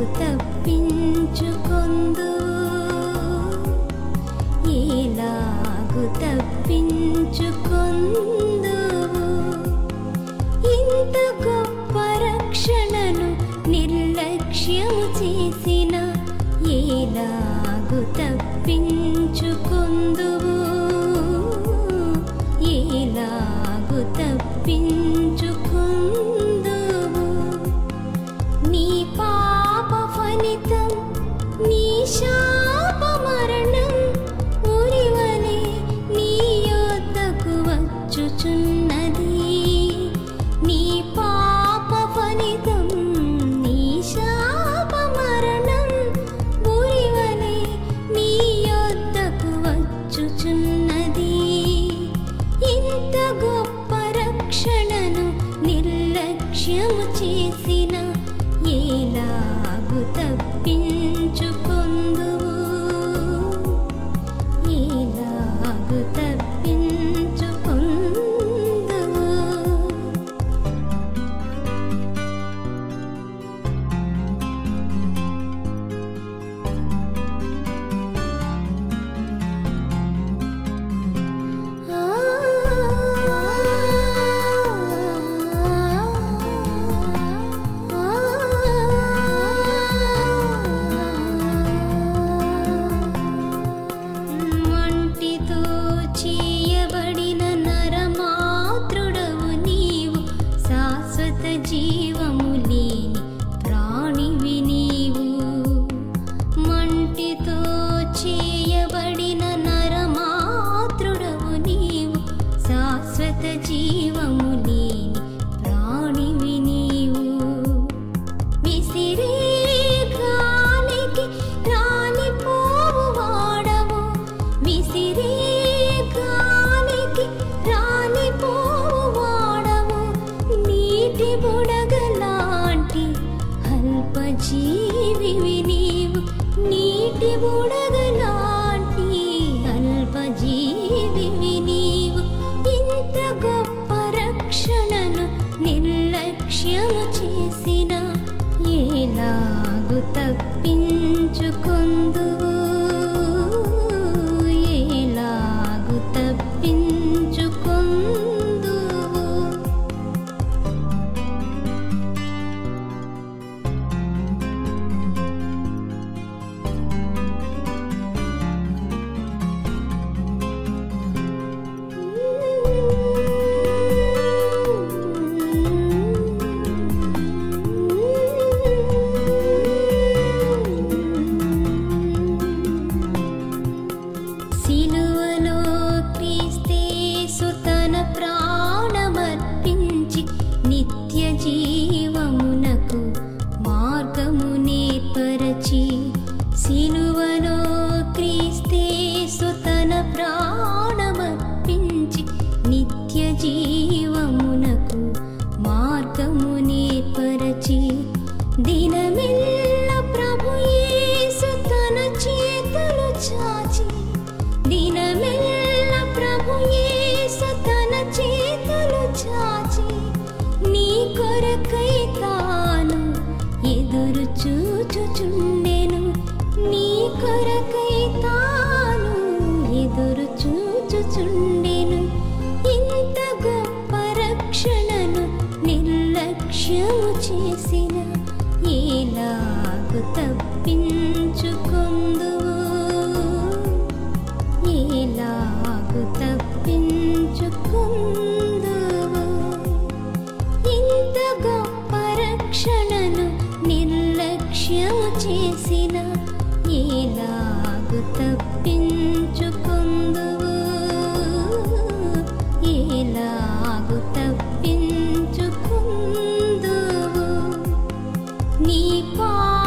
తప్పించుకొందు ఎలాగు తప్పించుకొందు ఇంత గొప్ప రక్షణను నిర్లక్ష్యము చేసిన ఎలాగు తప్పించుకొందువు ఎలాగు తప్పించుకొందువు నీ పాప ఫలితం నీ శాప మరణం ఉరివలే నీ యొద్దకు వచ్చుచున్నది నీ పాప ఫలితం నీ శాప మరణం ఉరివలే నీ యొద్దకు వచ్చుచున్నది ఇంత గొప్ప రక్షణను నిర్లక్ష్యము చేసిన ఎలాగు తప్పించుకొందువు ఎలాగు తప్పించుకొందువు మంటితో చేయబడిన నరమాతృడవు నీవు శాశ్వత జీవము లేని ప్రాణివి నీవు మంటితో చేయబడిన నరమాతృడవు నీవు శాశ్వత జీవము లేని ప్రాణివి నీవు విసిరే గాలికి రాలిపోవు వాడవు విసిరే గాలికి రాలిపోవు వాడవు నీటి బుడగలాంటి అల్పజీవివి నీవు నీటి బుడగలాంటి అల్పజీవివి నీవు ఇంత గొప్ప రక్షణను నిర్లక్ష్యము చేసిన ఎలాగు తప్పించుకొందువు ఎలాగు తప్పించుకొందువు సిలువలో క్రీస్తేసు తన ప్రాణమర్పించి నిత్య జీవమునకు మార్గము నేర్పరచి సిలువలో క్రీస్తేసు తన ప్రాణమర్పించి నిత్య జీవమునకు మార్గము నేర్పరచి దినమెల్ల ప్రభు యేసు తన చేతులు చాచి దినమెల్ల ప్రభు యేసు తన చేతులు చాచి నీ కొరకై తాను ఎదురు చూచుచుండెను నీ కొరకై తాను ఎదురు చూచుచుండెను ఇంత గొప్ప రక్షణను నిర్లక్ష్యము చేసిన ఎలాగు తప్పించుకొందువు ఎలాగు తప్పించుకొందువు ఇంత గొప్ప రక్షణను నిర్లక్ష్యము చేసిన ఎలాగు తప్పించుకొందువు ఎలాగు తప్పించుకొందువు నీ పా